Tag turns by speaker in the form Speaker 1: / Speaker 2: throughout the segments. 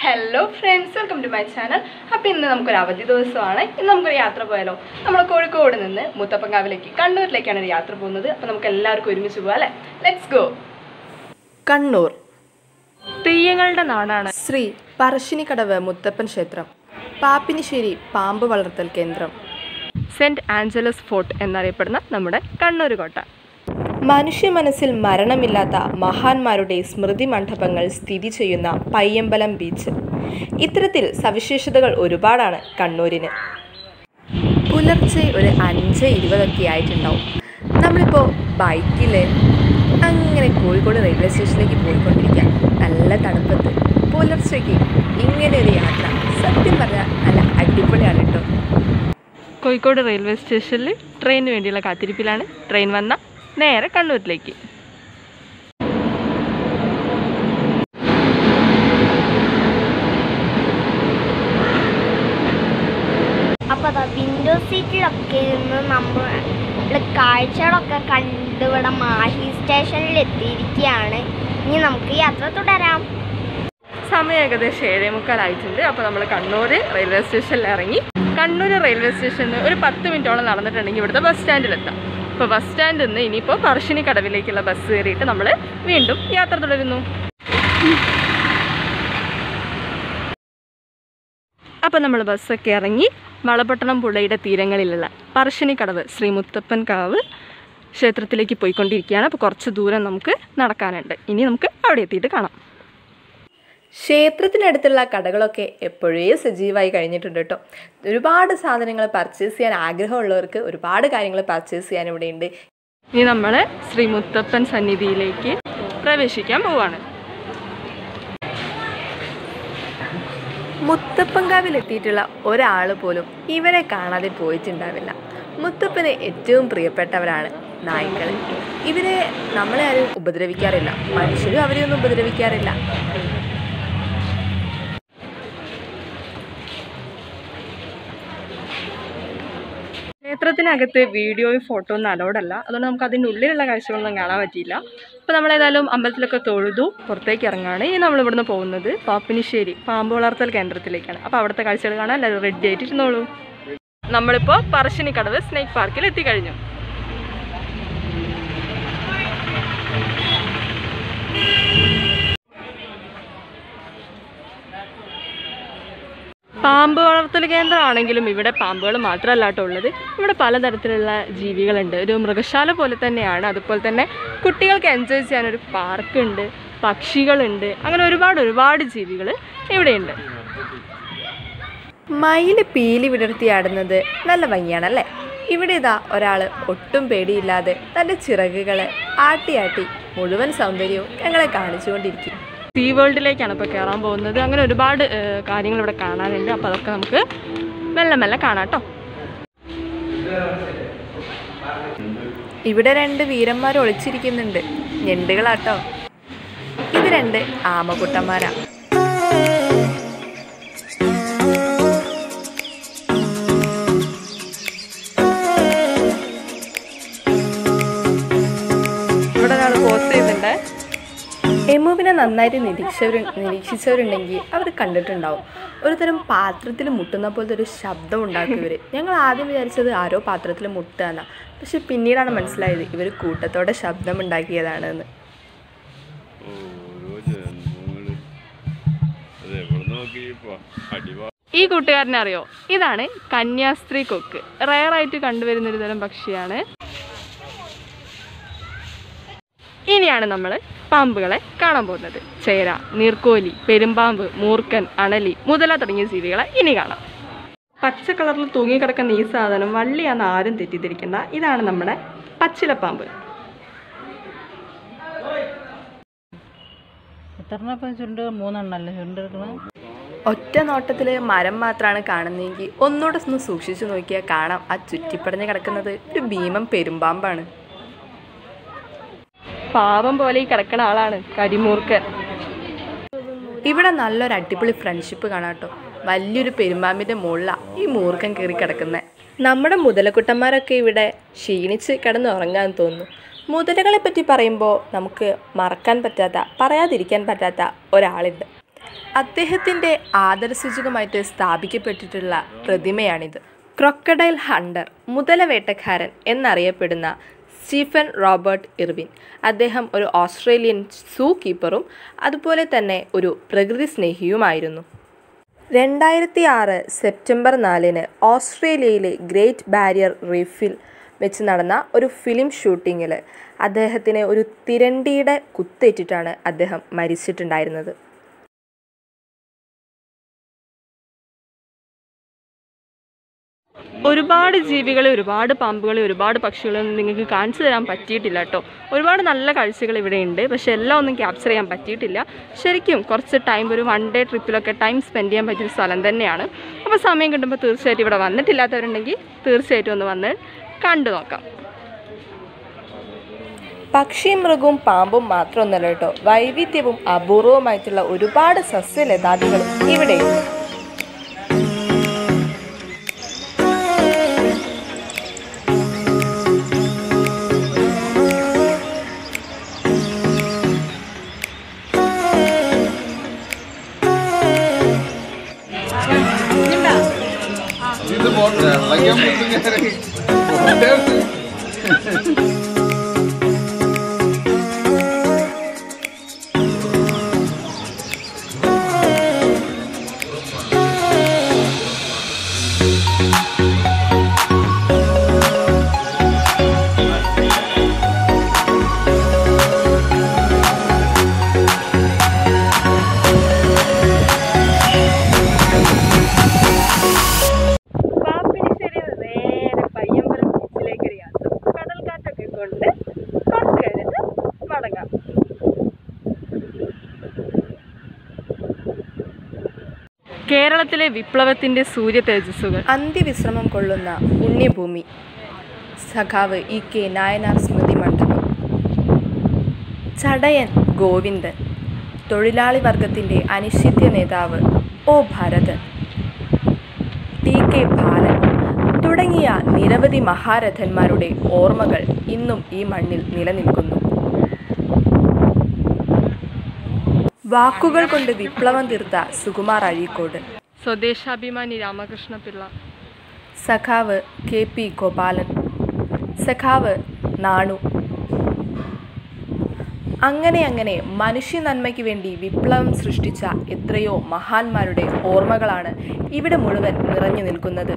Speaker 1: hello friends welcome to my channel അപ്പോൾ ഇന്ന് നമുക്കൊരു അവധി ദിവസമാണ് ഇന്ന് നമുക്കൊരു യാത്ര പോയാലോ നമ്മൾ കോഴിക്കോട് നിന്ന് മുത്തപ്പങ്കാവിലേക്ക് കണ്ണൂരിലേക്കാണ് ഒരു യാത്ര പോകുന്നത് അപ്പോൾ നമുക്ക് എല്ലാവർക്കും ഒരുമിച്ച് പോകാം അല്ലേ ലെറ്റ്സ് ഗോ കണ്ണൂർ തെയ്യങ്ങളുടെ നാടാണ് ശ്രീ പറശ്ശിനിക്കടവ് മുത്തപ്പൻ ക്ഷേത്രം പാപ്പിനിശ്ശേരി പാമ്പ് വളർത്തൽ കേന്ദ്രം സെൻറ്റ് ആഞ്ചലസ് ഫോർട്ട് എന്നറിയപ്പെടുന്ന നമ്മുടെ കണ്ണൂർ കോട്ട മനുഷ്യ മനസ്സിൽ മരണമില്ലാത്ത മഹാന്മാരുടെ സ്മൃതി മണ്ഡപങ്ങൾ സ്ഥിതി ചെയ്യുന്ന പയ്യമ്പലം ബീച്ച് ഇത്തരത്തിൽ സവിശേഷതകൾ ഒരുപാടാണ് കണ്ണൂരിന് പുലർച്ചെ ഒരു അഞ്ച് ഇരുപതൊക്കെ ആയിട്ടുണ്ടാവും നമ്മളിപ്പോൾ ബൈക്കിൽ അങ്ങനെ കോഴിക്കോട് റെയിൽവേ സ്റ്റേഷനിലേക്ക് പോയിക്കൊണ്ടിരിക്കുക നല്ല തണുപ്പത്ത് പുലർച്ചയ്ക്ക് ഇങ്ങനെ ഒരു യാത്ര സത്യം പറഞ്ഞാൽ നല്ല അടിപൊളിയാണ് കേട്ടോ കോഴിക്കോട് റെയിൽവേ സ്റ്റേഷനിൽ ട്രെയിനിന് വേണ്ടിയുള്ള കാത്തിരിപ്പിലാണ് ട്രെയിൻ വന്ന നേരെ കണ്ണൂരിലേക്ക്
Speaker 2: അപ്പോൾ അതാ വിൻഡോ സീറ്റിലൊക്കെ ഇരുന്ന് നമ്മൾ കാഴ്ചകളൊക്കെ കണ്ട് ഇവിടെ മാഹി സ്റ്റേഷനിൽ എത്തിയിരിക്കുകയാണ് ഇനി നമുക്ക് യാത്ര തുടരാം
Speaker 1: സമയം ഏകദേശം ഏഴേ മുക്കാലായിട്ടുണ്ട് അപ്പോൾ നമ്മൾ കണ്ണൂർ റെയിൽവേ സ്റ്റേഷനിൽ ഇറങ്ങി കണ്ണൂർ റെയിൽവേ സ്റ്റേഷനിൽ ഒരു പത്ത് മിനിറ്റോളം നടന്നിട്ടുണ്ടെങ്കിൽ ഇവിടുത്തെ ബസ് സ്റ്റാൻഡിലെത്താം അപ്പോൾ ബസ് സ്റ്റാൻഡിൽ നിന്ന് ഇനിയിപ്പോൾ പറശ്ശിനി കടവിലേക്കുള്ള ബസ് കയറിയിട്ട് നമ്മൾ വീണ്ടും യാത്ര തുടരുന്നു അപ്പോൾ നമ്മൾ ബസ്സൊക്കെ ഇറങ്ങി വളപട്ടണം പുഴയുടെ തീരങ്ങളിലുള്ള പറശ്ശിനിക്കടവ് ശ്രീ മുത്തപ്പൻ കാവ് ക്ഷേത്രത്തിലേക്ക് പോയിക്കൊണ്ടിരിക്കുകയാണ് അപ്പോൾ കുറച്ച് ദൂരം നമുക്ക് നടക്കാനുണ്ട് ഇനി നമുക്ക് അവിടെ എത്തിയിട്ട് കാണാം ക്ഷേത്രത്തിനടുത്തുള്ള കടകളൊക്കെ എപ്പോഴേ സജീവമായി കഴിഞ്ഞിട്ടുണ്ട് കേട്ടോ ഒരുപാട് സാധനങ്ങൾ പർച്ചേസ് ചെയ്യാൻ ആഗ്രഹമുള്ളവർക്ക് ഒരുപാട് കാര്യങ്ങൾ പർച്ചേസ് ചെയ്യാൻ ഇവിടെയുണ്ട് ഇനി നമ്മൾ ശ്രീ മുത്തപ്പൻ സന്നിധിയിലേക്ക് പ്രവേശിക്കാൻ പോവാണ് മുത്തപ്പൻകാവിലെത്തിയിട്ടുള്ള ഒരാൾ പോലും ഇവരെ കാണാതെ പോയിട്ടുണ്ടാവില്ല മുത്തപ്പന് ഏറ്റവും പ്രിയപ്പെട്ടവരാണ് നായ്ക്കൾ ഇവരെ നമ്മളെ ആരും ഉപദ്രവിക്കാറില്ല മനുഷ്യരും അവരെ ഒന്നും ഉപദ്രവിക്കാറില്ല ക്ഷേത്രത്തിനകത്ത് വീഡിയോയും ഫോട്ടോ ഒന്നും അലൗഡ് അല്ല അതുകൊണ്ട് നമുക്ക് അതിൻ്റെ ഉള്ളിലുള്ള കാഴ്ചകളൊന്നും കാണാൻ പറ്റിയില്ല അപ്പോൾ നമ്മളേതായാലും അമ്പലത്തിലൊക്കെ തൊഴുതു പുറത്തേക്ക് ഇറങ്ങുകയാണ് ഇനി നമ്മൾ ഇവിടുന്ന് പോകുന്നത് പാപ്പിനിശ്ശേരി പാമ്പ് വളർത്തൽ കേന്ദ്രത്തിലേക്കാണ് അപ്പോൾ അവിടുത്തെ കാഴ്ചകൾ കാണാൻ എല്ലാവരും റെഡി ആയിട്ട് ഇരുന്നോളൂ നമ്മളിപ്പോൾ പറശ്ശിനിക്കടവ് സ്നേക്ക് പാർക്കിൽ എത്തിക്കഴിഞ്ഞു പാമ്പ് വളർത്തൽ കേന്ദ്രമാണെങ്കിലും ഇവിടെ പാമ്പുകൾ മാത്രമല്ല കേട്ടോ ഉള്ളത് ഇവിടെ പലതരത്തിലുള്ള ജീവികളുണ്ട് ഒരു മൃഗശാല പോലെ തന്നെയാണ് അതുപോലെ തന്നെ കുട്ടികൾക്ക് എൻജോയ് ചെയ്യാനൊരു പാർക്കുണ്ട് പക്ഷികളുണ്ട് അങ്ങനെ ഒരുപാട് ഒരുപാട് ജീവികൾ ഇവിടെയുണ്ട് മയിൽ പീലി വിടർത്തിയാടുന്നത് നല്ല ഭംഗിയാണല്ലേ ഇവിടെ ഇതാ ഒരാൾ ഒട്ടും പേടിയില്ലാതെ തൻ്റെ ചിറകുകളെ ആട്ടി ആട്ടി മുഴുവൻ സൗന്ദര്യവും ഞങ്ങളെ കാണിച്ചുകൊണ്ടിരിക്കും സീ വേൾഡിലേക്കാണ് ഇപ്പോൾ കയറാൻ പോകുന്നത് അങ്ങനെ ഒരുപാട് ഏഹ്, കാര്യങ്ങൾ ഇവിടെ കാണാനുണ്ട് അപ്പോൾ അതൊക്കെ നമുക്ക് മെല്ലെ മെല്ലെ കാണാം കേട്ടോ ഇവിടെ രണ്ട് വീരന്മാർ ഒളിച്ചിരിക്കുന്നുണ്ട് ഞണ്ടുകളാട്ടോ ഇത് രണ്ട് ആമകുട്ടന്മാരാ ഇവിടെ ഒരാൾ പോസ്റ്റ് ചെയ്യുന്നുണ്ട് എമുവിനെ നന്നായിട്ട് നിരീക്ഷവർ നിരീക്ഷിച്ചവരുണ്ടെങ്കിൽ അവർ കണ്ടിട്ടുണ്ടാവും ഒരു തരം പാത്രത്തിൽ മുട്ടുന്ന പോലത്തെ ഒരു ശബ്ദം ഉണ്ടാക്കും ഇവർ ഞങ്ങൾ ആദ്യം വിചാരിച്ചത് ആരോ പാത്രത്തിൽ മുട്ടുകയെന്നാ പക്ഷെ പിന്നീടാണ് മനസ്സിലായത് ഇവർ കൂട്ടത്തോടെ ശബ്ദം ഉണ്ടാക്കിയതാണെന്ന്
Speaker 3: ഓരോ ജന്മങ്ങള് അത് എവിടെ നോക്കിയപ്പോ അടിവാ
Speaker 1: ഈ കൂട്ടുകാരനെ അറിയോ ഇതാണ് കന്യാസ്ത്രീ കൊക്ക് റയറായിട്ട് കണ്ടുവരുന്ന ഒരു തരം പക്ഷിയാണ് ഇനിയാണ് നമ്മൾ പാമ്പുകളെ കാണാൻ പോകുന്നത് ചേര നീർക്കോലി പെരുമ്പാമ്പ് മൂർക്കൻ അണലി മുതല തുടങ്ങിയ ജീവികളെ ഇനി കാണാം പച്ച കളറിൽ തൂങ്ങിക്കിടക്കുന്ന ഈ സാധനം വള്ളിയാന്ന് ആരും തെറ്റിദ്ധരിക്കേണ്ട ഇതാണ് നമ്മുടെ പച്ചിലപ്പാമ്പ്
Speaker 4: എത്രണ്ണപ്പം ചുണ്ട് മൂന്നെണ്ണല്ലേ ചുണ്ട് എടുക്കണേ
Speaker 1: ഒറ്റ നോട്ടത്തിൽ മരം മാത്രമാണ് കാണുന്നതെങ്കിൽ ഒന്നുകൂടെ ഒന്ന് സൂക്ഷിച്ചു നോക്കിയാൽ കാണാം ആ ചുറ്റിപ്പടഞ്ഞ് കിടക്കുന്നത് ഒരു ഭീമൻ പെരുമ്പാമ്പാണ് പാവം പോലെ ഈ കിടക്കുന്ന ആളാണ് കരിമൂർക്കൻ ഇവിടെ നല്ലൊരു അടിപൊളി ഫ്രണ്ട്ഷിപ്പ് കാണാം കേട്ടോ വലിയൊരു പെരുമ്പാമ്പിൻ്റെ മുകളിലാണ് ഈ മൂർഖൻ കയറി കിടക്കുന്നത് നമ്മുടെ മുതലക്കുട്ടന്മാരൊക്കെ ഇവിടെ ക്ഷീണിച്ച് കിടന്നുറങ്ങാൻ തോന്നുന്നു മുതലകളെ പറ്റി പറയുമ്പോൾ നമുക്ക് മറക്കാൻ പറ്റാത്ത പറയാതിരിക്കാൻ പറ്റാത്ത ഒരാളുണ്ട് അദ്ദേഹത്തിൻ്റെ ആദരസൂചകമായിട്ട് സ്ഥാപിക്കപ്പെട്ടിട്ടുള്ള പ്രതിമയാണിത് ക്രൊക്കഡൈൽ ഹണ്ടർ മുതലവേട്ടക്കാരൻ എന്നറിയപ്പെടുന്ന സ്റ്റീഫൻ റോബർട്ട് ഇർവിൻ അദ്ദേഹം ഒരു ഓസ്ട്രേലിയൻ സൂ കീപ്പറും അതുപോലെ തന്നെ ഒരു പ്രകൃതി സ്നേഹിയുമായിരുന്നു രണ്ടായിരത്തി ആറ് സെപ്റ്റംബർ നാലിന് ഓസ്ട്രേലിയയിലെ ഗ്രേറ്റ് ബാരിയർ റീഫിൽ വെച്ച് നടന്ന ഒരു ഫിലിം ഷൂട്ടിങ്ങിൽ അദ്ദേഹത്തിന് ഒരു തിരണ്ടിയുടെ കുത്തേറ്റിട്ടാണ് അദ്ദേഹം മരിച്ചിട്ടുണ്ടായിരുന്നത് ഒരുപാട് ജീവികളെ ഒരുപാട് പാമ്പുകളെ ഒരുപാട് പക്ഷികളെ ഒന്നും നിങ്ങൾക്ക് കാണിച്ചു തരാൻ പറ്റിയിട്ടില്ല കേട്ടോ ഒരുപാട് നല്ല കാഴ്ചകൾ ഇവിടെ ഉണ്ട് പക്ഷെ എല്ലാം ഒന്നും ക്യാപ്ചർ ചെയ്യാൻ പറ്റിയിട്ടില്ല ശരിക്കും കുറച്ച് ടൈം ഒരു വൺ ഡേ ട്രിപ്പിലൊക്കെ ടൈം സ്പെൻഡ് ചെയ്യാൻ പറ്റിയ സ്ഥലം തന്നെയാണ് അപ്പോൾ സമയം കിട്ടുമ്പോൾ തീർച്ചയായിട്ടും ഇവിടെ വന്നിട്ടില്ലാത്തവരുണ്ടെങ്കിൽ തീർച്ചയായിട്ടും ഒന്ന് വന്ന് കണ്ടു നോക്കാം പക്ഷിയും മൃഗവും പാമ്പും മാത്രമൊന്നുമല്ല കേട്ടോ വൈവിധ്യവും അപൂർവമായിട്ടുള്ള ഒരുപാട് സസ്യലതാദികളും ഇവിടെയുണ്ട്
Speaker 5: ഇത് പോട്ടെ ഇളക്കാൻ പറ്റുന്ന
Speaker 1: പാപ്പിനിശ്ശേരിയിൽ നേരെ പയ്യമ്പലം ബീച്ചിലേക്ക് ഒരു യാത്ര കടൽക്കാറ്റൊക്കെ കൊണ്ട് കുറച്ച് കഴിഞ്ഞിട്ട് മടങ്ങാം കേരളത്തിലെ വിപ്ലവത്തിന്റെ സൂര്യ തേജസ്സുകൾ അന്ത്യവിശ്രമം കൊള്ളുന്ന പുണ്യഭൂമി സഖാവ് ഇ കെ നായനാർ സ്മൃതി മണ്ഡപം ചടയൻ ഗോവിന്ദൻ തൊഴിലാളി വർഗത്തിൻ്റെ അനിശ്ചിത്യ നേതാവ് O Bharathan T K Balan തുടങ്ങിയ നിരവധി മഹാരഥന്മാരുടെ ഓർമ്മകൾ ഇന്നും ഈ മണ്ണിൽ നിലനിൽക്കുന്നു വാക്കുകൾ കൊണ്ട് വിപ്ലവം തീർത്ത സുകുമാർ അഴീക്കോട് സ്വദേശാഭിമാനി രാമകൃഷ്ണ പിള്ള സഖാവ് കെ പി ഗോപാലൻ സഖാവ് നാണു അങ്ങനെ അങ്ങനെ മനുഷ്യ നന്മയ്ക്ക് വേണ്ടി വിപ്ലവം സൃഷ്ടിച്ച എത്രയോ മഹാന്മാരുടെ ഓർമ്മകളാണ് ഇവിടെ മുഴുവൻ നിറഞ്ഞു നിൽക്കുന്നത്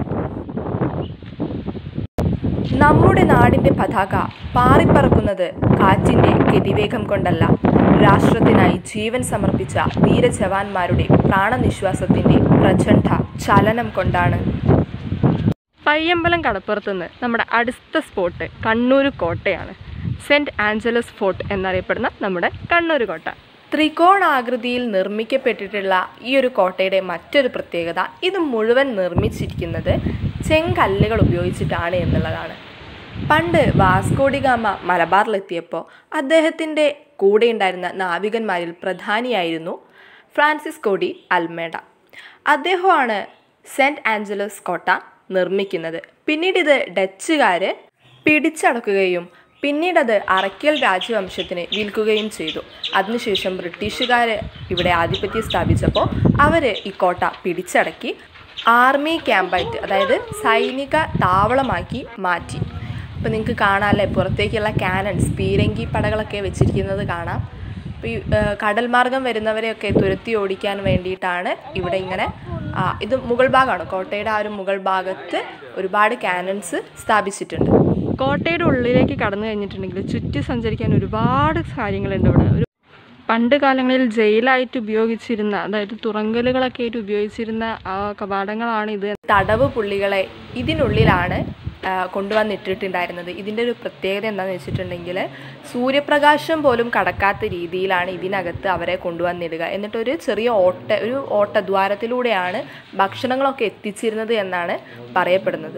Speaker 1: നമ്മുടെ നാടിൻ്റെ പതാക പാറിപ്പറക്കുന്നത് കാറ്റിൻ്റെ ഗതിവേഗം കൊണ്ടല്ല രാഷ്ട്രത്തിനായി ജീവൻ സമർപ്പിച്ച വീരജവാന്മാരുടെ പ്രാണനിശ്വാസത്തിൻ്റെ പ്രചണ്ഡ ചലനം കൊണ്ടാണ് പയ്യമ്പലം കടപ്പുറത്തുനിന്ന് നമ്മുടെ അടുത്ത സ്പോട്ട് കണ്ണൂർ കോട്ടയാണ് സെൻറ്റ് ആഞ്ചലസ് ഫോർട്ട് എന്നറിയപ്പെടുന്ന നമ്മുടെ കണ്ണൂർ കോട്ട ത്രികോണാകൃതിയിൽ നിർമ്മിക്കപ്പെട്ടിട്ടുള്ള ഈ ഒരു കോട്ടയുടെ മറ്റൊരു പ്രത്യേകത ഇത് മുഴുവൻ നിർമ്മിച്ചിരിക്കുന്നത് ചെങ്കല്ലുകൾ ഉപയോഗിച്ചിട്ടാണ് എന്നുള്ളതാണ് പണ്ട് വാസ്കോഡിഗാമ മലബാറിലെത്തിയപ്പോൾ അദ്ദേഹത്തിൻ്റെ കൂടെ ഉണ്ടായിരുന്ന നാവികന്മാരിൽ പ്രധാനിയായിരുന്നു ഫ്രാൻസിസ് കോഡി അൽമേഡ അദ്ദേഹമാണ് സെൻറ്റ് ആഞ്ചലസ് കോട്ട നിർമ്മിക്കുന്നത് പിന്നീട് ഇത് ഡച്ചുകാർ പിടിച്ചടക്കുകയും പിന്നീടത് അറക്കൽ രാജവംശത്തിന് വിൽക്കുകയും ചെയ്തു അതിനുശേഷം ബ്രിട്ടീഷുകാർ ഇവിടെ ആധിപത്യം സ്ഥാപിച്ചപ്പോൾ അവർ ഈ കോട്ട പിടിച്ചടക്കി ആർമി ക്യാമ്പായിട്ട് അതായത് സൈനിക താവളമാക്കി മാറ്റി അപ്പോൾ നിങ്ങൾക്ക് കാണാമല്ലേ പുറത്തേക്കുള്ള കാനൺസ് പീരങ്കി പടകളൊക്കെ വെച്ചിരിക്കുന്നത് കാണാം അപ്പോൾ ഈ ഏഹ്, കടൽ മാർഗം വരുന്നവരെയൊക്കെ തുരത്തി ഓടിക്കാൻ വേണ്ടിയിട്ടാണ് ഇവിടെ ഇങ്ങനെ ആ, ഇത് മുകൾ ഭാഗമാണ് കോട്ടയുടെ ആ ഒരു മുകൾ ഭാഗത്ത് ഒരുപാട് കാനൺസ് സ്ഥാപിച്ചിട്ടുണ്ട് കോട്ടയുടെ ഉള്ളിലേക്ക് കടന്നു കഴിഞ്ഞിട്ടുണ്ടെങ്കിൽ ചുറ്റി സഞ്ചരിക്കാൻ ഒരുപാട് കാര്യങ്ങളുണ്ട് ഇവിടെ ഒരു പണ്ട് കാലങ്ങളിൽ ജയിലായിട്ട് ഉപയോഗിച്ചിരുന്ന അതായത് തുറങ്കലുകളൊക്കെ ആയിട്ട് ഉപയോഗിച്ചിരുന്ന ആ കവാടങ്ങളാണ് ഇത് തടവ് പുള്ളികളെ ഇതിനുള്ളിലാണ് ആ, കൊണ്ടുവന്നിട്ടിട്ടുണ്ടായിരുന്നത് ഇതിൻ്റെ ഒരു പ്രത്യേകത എന്താണെന്ന് വെച്ചിട്ടുണ്ടെങ്കിൽ സൂര്യപ്രകാശം പോലും കടക്കാത്ത രീതിയിലാണ് ഇതിനകത്ത് അവരെ കൊണ്ടുവന്നിടുക എന്നിട്ടൊരു ചെറിയ ഓട്ട ഒരു ഓട്ടദ്വാരത്തിലൂടെയാണ് ഭക്ഷണങ്ങളൊക്കെ എത്തിച്ചിരുന്നത് എന്നാണ് പറയപ്പെടുന്നത്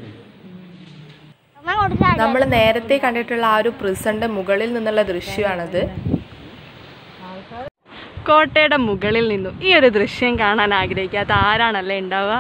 Speaker 2: അമ്മ കൊടുത്ത
Speaker 1: നമ്മൾ നേരത്തെ കണ്ടിട്ടുള്ള ആ ഒരു പ്രിസന്റെ മുകളിൽ നിന്നുള്ള ദൃശ്യമാണത് കോട്ടയുടെ മുകളിൽ നിന്നും ഈ ഒരു ദൃശ്യം കാണാൻ ആഗ്രഹിക്കാത്ത ആരാണല്ലേ ഉണ്ടാവുക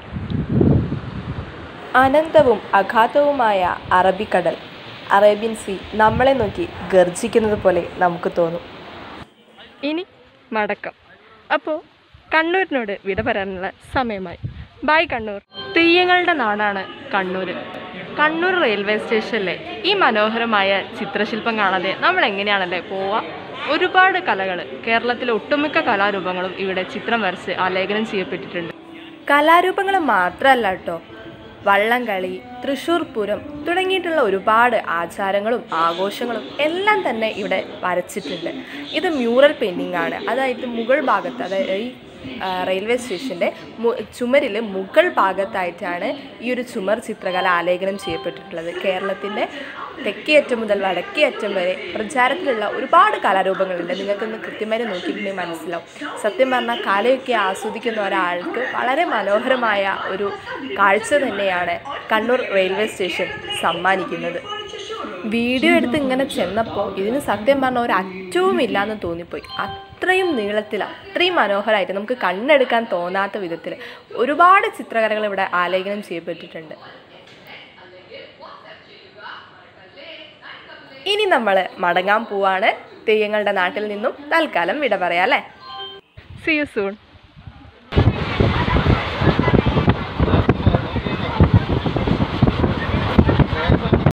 Speaker 1: അനന്തവും അഗാധവുമായ അറബിക്കടൽ അറേബ്യൻ സീ നമ്മളെ നോക്കി ഗർജിക്കുന്നത് പോലെ നമുക്ക് തോന്നും ഇനി മടക്കം അപ്പോൾ കണ്ണൂരിനോട് വിട പറയാനുള്ള സമയമായി ബായ് കണ്ണൂർ തെയ്യങ്ങളുടെ നാടാണ് കണ്ണൂർ കണ്ണൂർ റെയിൽവേ സ്റ്റേഷനിലെ ഈ മനോഹരമായ ചിത്രശില്പം കാണാതെ നമ്മൾ എങ്ങനെയാണല്ലേ പോവുക ഒരുപാട് കലകൾ കേരളത്തിലെ ഒട്ടുമിക്ക കലാരൂപങ്ങളും ഇവിടെ ചിത്രം വരച്ച് ആലേഖനം ചെയ്യപ്പെട്ടിട്ടുണ്ട് കലാരൂപങ്ങൾ മാത്രമല്ല കേട്ടോ വള്ളംകളി തൃശ്ശൂർ പൂരം തുടങ്ങിയിട്ടുള്ള ഒരുപാട് ആചാരങ്ങളും ആഘോഷങ്ങളും എല്ലാം തന്നെ ഇവിടെ വരച്ചിട്ടുണ്ട് ഇത് മ്യൂറൽ പെയിൻറ്റിംഗ് ആണ് അതായത് മുകൾ ഭാഗത്ത് അതായത് ഈ ആ, റെയിൽവേ സ്റ്റേഷൻ്റെ ചുമരിൽ മുകൾ ഭാഗത്തായിട്ടാണ് ഈ ഒരു ചുമർ ചിത്രകല ആലേഖനം ചെയ്യപ്പെട്ടിട്ടുള്ളത് കേരളത്തിൻ്റെ തെക്കേ അറ്റം മുതൽ വടക്കേ അറ്റം വരെ പ്രചാരത്തിലുള്ള ഒരുപാട് കലാരൂപങ്ങളുണ്ട് നിങ്ങൾക്കൊന്ന് കൃത്യമായി നോക്കിയിട്ടുണ്ടെങ്കിൽ മനസ്സിലാവും സത്യം പറഞ്ഞാൽ കലയൊക്കെ ആസ്വദിക്കുന്ന ഒരാൾക്ക് വളരെ മനോഹരമായ ഒരു കാഴ്ച തന്നെയാണ് കണ്ണൂർ റെയിൽവേ സ്റ്റേഷൻ സമ്മാനിക്കുന്നത് വീഡിയോ എടുത്ത് ഇങ്ങനെ ചെന്നപ്പോൾ ഇതിന് സത്യം പറഞ്ഞ ഒരു അറ്റവും ഇല്ലാന്ന് തോന്നിപ്പോയി അത്രയും നീളത്തിൽ അത്രയും മനോഹരമായിട്ട് നമുക്ക് കണ്ണെടുക്കാൻ തോന്നാത്ത വിധത്തിൽ ഒരുപാട് ചിത്രകലകൾ ഇവിടെ ആലേഖനം ചെയ്യപ്പെട്ടിട്ടുണ്ട് ഇനി നമ്മൾ മടങ്ങാൻ പോവാണ് തെയ്യങ്ങളുടെ നാട്ടിൽ നിന്നും തൽക്കാലം വിട പറയാം അല്ലേ സി യു സൂൺ